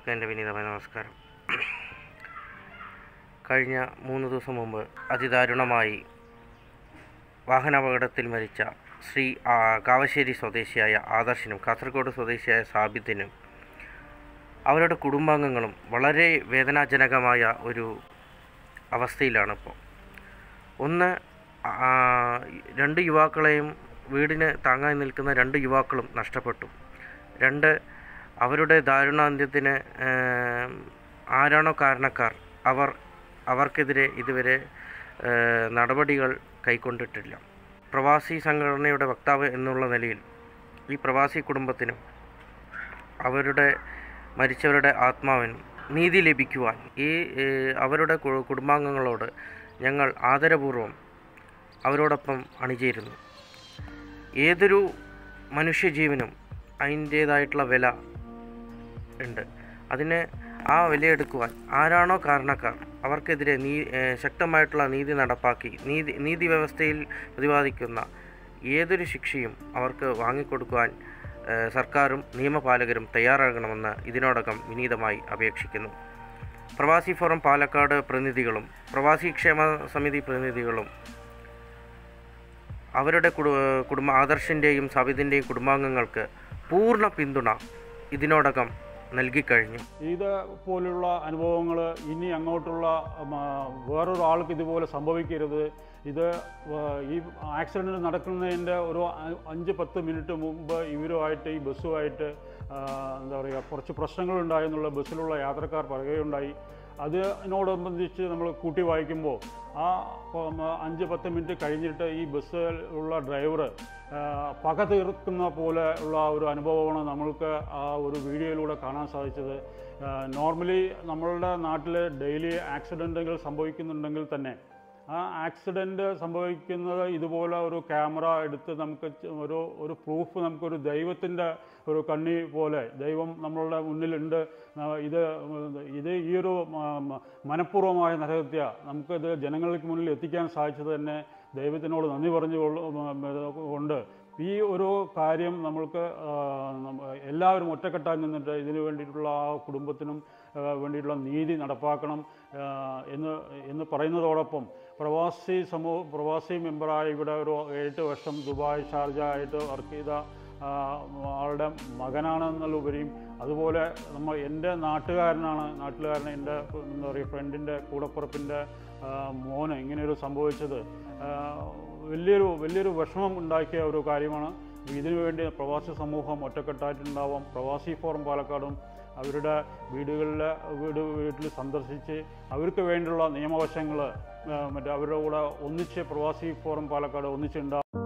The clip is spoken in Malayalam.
എല്ലാവർക്കും എൻ്റെ വിനീതമായ നമസ്കാരം കഴിഞ്ഞ മൂന്ന് ദിവസം മുമ്പ് അതിദാരുണമായി വാഹനാപകടത്തിൽ മരിച്ച ശ്രീ ആ, കാവശ്ശേരി സ്വദേശിയായ ആദർശിനും കാസർഗോഡ് സ്വദേശിയായ സാബിത്തിനും അവരുടെ കുടുംബാംഗങ്ങളും വളരെ വേദനാജനകമായ ഒരു അവസ്ഥയിലാണ് ഇപ്പോൾ ഒന്ന് ആ, രണ്ട് യുവാക്കളെയും വീടിന് താങ്ങായി നിൽക്കുന്ന രണ്ട് യുവാക്കളും നഷ്ടപ്പെട്ടു രണ്ട് അവരുടെ ദാരുണാന്ത്യത്തിന് ഏം, ആരാണോ കാരണക്കാർ അവർ അവർക്കെതിരെ ഇതുവരെ ഏ, നടപടികൾ കൈക്കൊണ്ടിട്ടില്ല പ്രവാസി സംഘടനയുടെ വക്താവ് എന്നുള്ള നിലയിൽ ഈ പ്രവാസി കുടുംബത്തിനും അവരുടെ മരിച്ചവരുടെ ആത്മാവിനും നീതി ലഭിക്കുവാൻ ഈ ഏ, അവരുടെ കു- കുടുംബാംഗങ്ങളോട് ഞങ്ങൾ ആദരപൂർവ്വം അവരോടൊപ്പം അണിചേരുന്നു ഏതൊരു മനുഷ്യജീവനും അതിൻ്റേതായിട്ടുള്ള വില ഉണ്ട് അതിനെ ആ വിലയെടുക്കുവാൻ ആരാണോ കാരണക്കാർ അവർക്കെതിരെ നീ ഏഹ് ശക്തമായിട്ടുള്ള നീതി നടപ്പാക്കി നീതി നീതി വ്യവസ്ഥയിൽ പ്രതിപാദിക്കുന്ന ഏതൊരു ശിക്ഷയും അവർക്ക് വാങ്ങിക്കൊടുക്കുവാൻ ഏഹ് സർക്കാരും നിയമപാലകരും തയ്യാറാകണമെന്ന് ഇതിനോടകം വിനീതമായി അപേക്ഷിക്കുന്നു പ്രവാസി ഫോറം പാലക്കാട് പ്രതിനിധികളും പ്രവാസി ക്ഷേമ സമിതി പ്രതിനിധികളും അവരുടെ കുടു കുടുംബ ആദർശിൻ്റെയും സവിതിൻ്റെയും കുടുംബാംഗങ്ങൾക്ക് പൂർണ്ണ പിന്തുണ ഇതിനോടകം നൽകിക്കഴിഞ്ഞു ഇത് പോലുള്ള അനുഭവങ്ങൾ ഇനി അങ്ങോട്ടുള്ള ഉം, ആ, വേറൊരാൾക്ക് ഇതുപോലെ സംഭവിക്കരുത് ഇത് വ- ഈ ആക്സിഡൻറ്റ് നടക്കുന്നതിൻ്റെ ഒരു അ- അഞ്ച് പത്ത് മിനിറ്റ് മുമ്പ് ഇവരുമായിട്ട് ഈ ബസ്സുമായിട്ട് ആ, എന്താ പറയുക കുറച്ച് പ്രശ്നങ്ങളുണ്ടായെന്നുള്ള ബസ്സിലുള്ള യാത്രക്കാർ പറയുകയുണ്ടായി അതിനോടനുബന്ധിച്ച് നമ്മൾ കൂട്ടി വായിക്കുമ്പോൾ ആ ഉം, അഞ്ച് പത്ത് മിനിറ്റ് കഴിഞ്ഞിട്ട് ഈ ബസ്സിൽ ഉള്ള ഡ്രൈവർ പക തീർക്കുന്ന പോലെ ഉള്ള ഒരു അനുഭവമാണ് നമ്മൾക്ക് ആ ഒരു വീഡിയോയിലൂടെ കാണാൻ സാധിച്ചത് നോർമലി നമ്മളുടെ നാട്ടിൽ ഡെയിലി ആക്സിഡൻറ്റുകൾ സംഭവിക്കുന്നുണ്ടെങ്കിൽ തന്നെ ആ ആക്സിഡൻറ്റ് സംഭവിക്കുന്നത് ഇതുപോലെ ഒരു ക്യാമറ എടുത്ത് നമുക്ക് ച- ഒരു ഒരു പ്രൂഫ് നമുക്കൊരു ദൈവത്തിൻ്റെ ഒരു കണ്ണി പോലെ ദൈവം നമ്മളുടെ മുന്നിലുണ്ട് ആ, ഇത് ഇത് ഈ ഒരു മ- മ- മനഃപൂർവ്വമായ നരഹത്യ നമുക്കിത് ജനങ്ങൾക്ക് മുന്നിൽ എത്തിക്കാൻ സാധിച്ചത് തന്നെ ദൈവത്തിനോട് നന്ദി പറഞ്ഞു കൊണ്ട് ഈ ഒരു കാര്യം നമ്മൾക്ക് ആ, നമ്മ- എല്ലാവരും ഒറ്റക്കെട്ടായി നിന്നിട്ട് ഇതിനു വേണ്ടിയിട്ടുള്ള ആ കുടുംബത്തിനും ആ, വേണ്ടിയിട്ടുള്ള നീതി നടപ്പാക്കണം ആ, എന്ന് എന്ന് പറയുന്നതോടൊപ്പം പ്രവാസി സമൂഹ പ്രവാസി മെമ്പറായി ഇവിടെ ഒരു എട്ട് വർഷം ദുബായ് ഷാർജ ആയിട്ട് വർക്ക് ചെയ്ത ആ, ആളുടെ മകനാണെന്നുള്ളപരിയും അതുപോലെ നമ്മൾ എൻ്റെ നാട്ടുകാരനാണ് നാട്ടുകാരൻ എൻ്റെ എന്താ പറയുക ഫ്രണ്ടിൻ്റെ കൂടപ്പുറപ്പിൻ്റെ ആ, മോന് ഇങ്ങനെയൊരു സംഭവിച്ചത് ആ, വലിയൊരു വലിയൊരു വിഷമം ഉണ്ടാക്കിയ ഒരു കാര്യമാണ് ഇതിനു വേണ്ടി പ്രവാസി സമൂഹം ഒറ്റക്കെട്ടായിട്ടുണ്ടാവാം പ്രവാസി ഫോറം പാലക്കാടും അവരുടെ വീടുകളിൽ വീട് വീട്ടിൽ സന്ദർശിച്ച് അവർക്ക് വേണ്ടിയുള്ള നിയമവശങ്ങൾ മറ്റേ അവരുടെ കൂടെ ഒന്നിച്ച് പ്രവാസി ഫോറം പാലക്കാട് ഒന്നിച്ചുണ്ടാവും